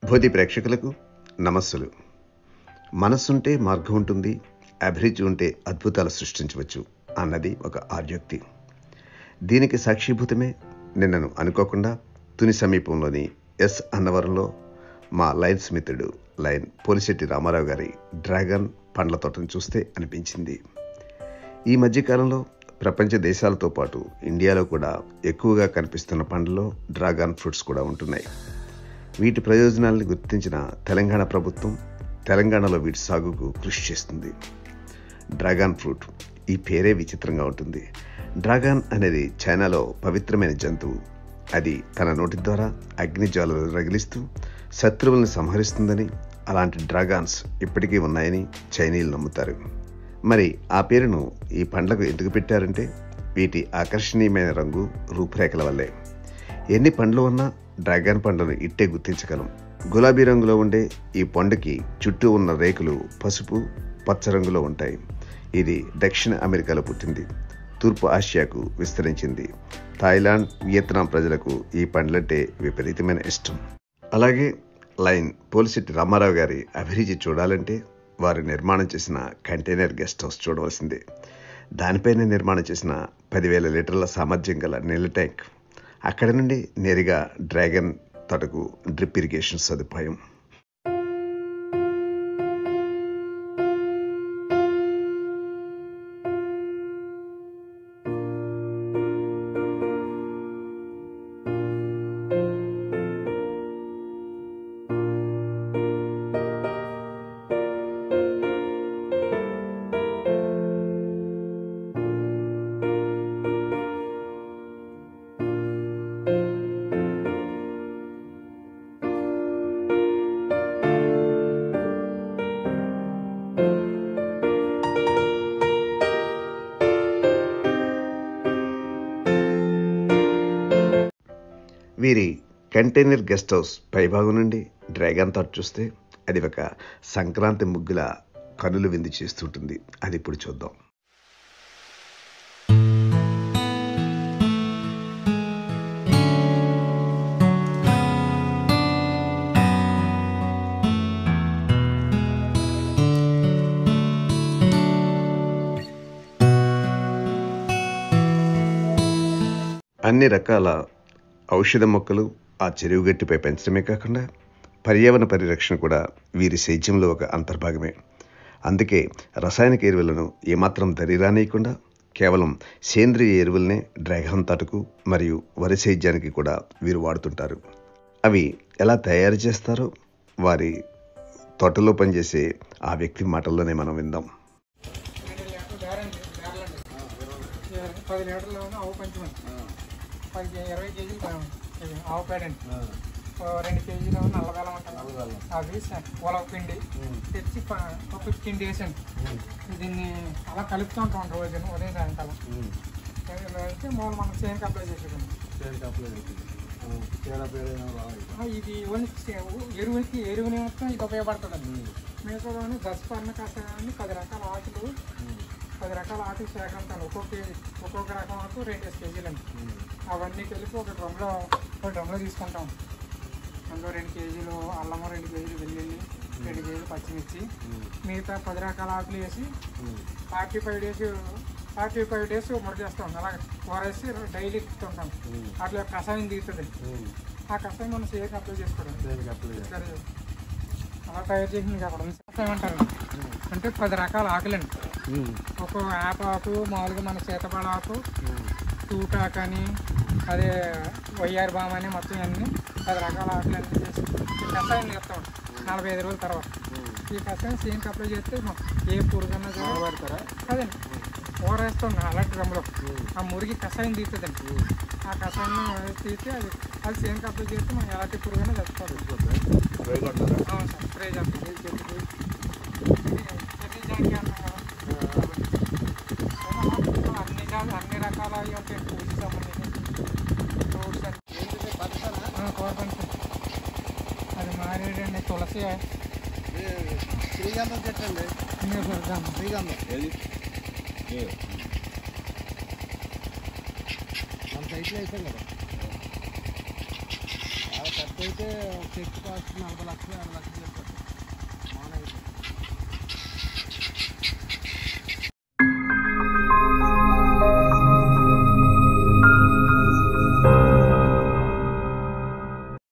బోధి ప్రేక్షకులకు నమస్సులు మనస్సుంటే మార్గం ఉంటుంది అభిరుచి ఉంటే అద్భుతాలు సృష్టించవచ్చు అన్నది ఒక ఆర్యోక్తి దీనికి సాక్షిభూతమే నిన్నను అనుకోకుండా తుని సమీపంలోని ఎస్ అన్నవరంలో మా లైన్ స్మితుడు లైన్ పోలిశెట్టి రామారావు గారి డ్రాగన్ పండ్ల తోటను చూస్తే అనిపించింది ఈ మధ్యకాలంలో ప్రపంచ దేశాలతో పాటు ఇండియాలో కూడా ఎక్కువగా కనిపిస్తున్న పండ్లలో డ్రాగన్ ఫ్రూట్స్ కూడా ఉంటున్నాయి వీటి ప్రయోజనాలను గుర్తించిన తెలంగాణ ప్రభుత్వం తెలంగాణలో వీటి సాగుకు కృషి చేస్తుంది డ్రాగన్ ఫ్రూట్ ఈ పేరే విచిత్రంగా ఉంటుంది డ్రాగన్ అనేది చైనాలో పవిత్రమైన జంతువు అది తన నోటి ద్వారా అగ్నిజ్వాలలు రగిలిస్తూ శత్రువులను సంహరిస్తుందని అలాంటి డ్రాగాన్స్ ఇప్పటికీ ఉన్నాయని చైనీయులు నమ్ముతారు మరి ఆ పేరును ఈ పండ్లకు ఎందుకు పెట్టారంటే వీటి ఆకర్షణీయమైన రంగు రూపురేఖల వల్లే ఎన్ని పండ్లు ఉన్నా డ్రాగన్ పండ్లను ఇట్టే గుర్తించగలం గులాబీ రంగులో ఉండే ఈ పండుకి చుట్టూ ఉన్న రేకులు పసుపు పచ్చ రంగులో ఉంటాయి ఇది దక్షిణ అమెరికాలో పుట్టింది తూర్పు ఆసియాకు విస్తరించింది థాయిలాండ్ వియత్నాం ప్రజలకు ఈ పండ్లంటే విపరీతమైన ఇష్టం అలాగే లైన్ పోలిశెట్టి రామారావు గారి అభిరుచి చూడాలంటే వారు నిర్మాణం చేసిన కంటైనర్ గెస్ట్ హౌస్ చూడవలసిందే దానిపైన నిర్మాణం చేసిన పదివేల లీటర్ల సామర్థ్యం గల నీళ్ళ ట్యాంక్ అక్కడ నుండి నేరుగా డ్రాగన్ తోటకు డ్రిప్ ఇరిగేషన్ సదుపాయం వీరి కంటైనర్ గెస్ట్ హౌస్ పైభాగం నుండి డ్రాగన్ తోట చూస్తే అది ఒక సంక్రాంతి ముగ్గుల కనులు విందు చేస్తుంటుంది అది ఇప్పుడు చూద్దాం అన్ని రకాల ఔషధ మొక్కలు ఆ చెరువు గట్టిపై పెంచడమే కాకుండా పర్యావరణ పరిరక్షణ కూడా వీరి సేద్యంలో ఒక అంతర్భాగమే అందుకే రసాయనిక ఎరువులను ఏమాత్రం దరిరానియకుండా కేవలం సేంద్రియ ఎరువులనే డ్రాగన్ తోటకు మరియు వరి సేద్యానికి కూడా వీరు వాడుతుంటారు అవి ఎలా తయారు చేస్తారో వారి తోటలో పనిచేసే ఆ వ్యక్తి మాటల్లోనే మనం విందాం పది లీటర్లు ఆవు పంచమండి పది ఇరవై కేజీలు కావాలి. ఇది ఆవు పేడ అండి ఓ రెండు కేజీలు నల్లబెల్లం ఉంటుంది అవి స- ఉలవ పిండి తెచ్చి ప- ఒక ఫిఫ్టీన్ డేస్ అండి దీన్ని అలా కలుపుతూ ఉంటాం రోజు ఉదయం సాయంకాలం ఇలా అయితే మూల మనం చేనుకి అప్లై చేసేదండి ఆ, ఇది ఓన్లీ చే- ఎరువులకి ఎరువు నిమిత్తం ఇది ఉపయోగపడుతుందండి మిగతా దశపర్ణ కషాయాన్ని పది రకాల ఆకులు పది రకాల ఆకులు సేకరించాలి ఒక్కొక్క కేజీ ఒక్కొక్క రకం ఆకు రెండు కేజీలు అండి అవన్నీ కలిపి ఒక డ్రమ్లో ఒక డ్రమ్లో తీసుకుంటాం అందులో రెండు కేజీలు అల్లము రెండు కేజీలు వెల్లుల్లి రెండు కేజీలు పచ్చిమిర్చి మిగతా పది రకాల ఆకులు వేసి forty five days forty five days ముడి చేస్తాం అలాగే కూరేసి డైలీ ఇస్తుంటాం అట్లా కషాయం తీస్తుంది ఆ కషాయం మనం సేకి అప్లై చేసుకోవడం సరే. అలా తయారు చేసింది అక్కడ ఉంది. కషాయం అంటారు అంటే పది రకాల ఆకులండి ఒక ఆకు ఆకు మామూలుగా మన సీతపడ ఆకు తూటాకు అని అదే వయ్యారి బామ్ అని మొత్తం అన్ని పది రకాల ఆకులు అన్ని చేసి ఈ కషాయం తీస్తాం నలభై ఐదు రోజుల తర్వాత ఈ కషాయం సేమ్ అప్లై చేస్తే మ- ఏ పురుగన్నా పెడతారా అదండి ఊరేస్తాం అలాంటి డ్రమ్లో ఆ మురిగి కషాయం తీస్తుందండి ఆ కషాయం తీస్తే అది అది సేమ్ అప్లై చేస్తే మనం ఎలాంటి పురుగైనా చచ్చిపోతుంది అవును సార్ స్ప్రే చేస్తాం ఇది చెర్రీ జాంకి అన్నాం కదా అన్ని రా- అన్ని రకాల అవి ఉంటాయి పూజ సంబంధించి ఫ్రూట్స్ అని కోరపంచి అది మారేడండి తులసి శ్రీగంధం చెట్టండి ఇంకా పెడదాం శ్రీగంధం మన సైట్లో వేసాం కదా చాలా పెద్ద చెట్టు అయితే చెట్టు కాస్ట్ నలభై లక్షలు యాభై లక్షలు చెప్పారు మామూలు అయితే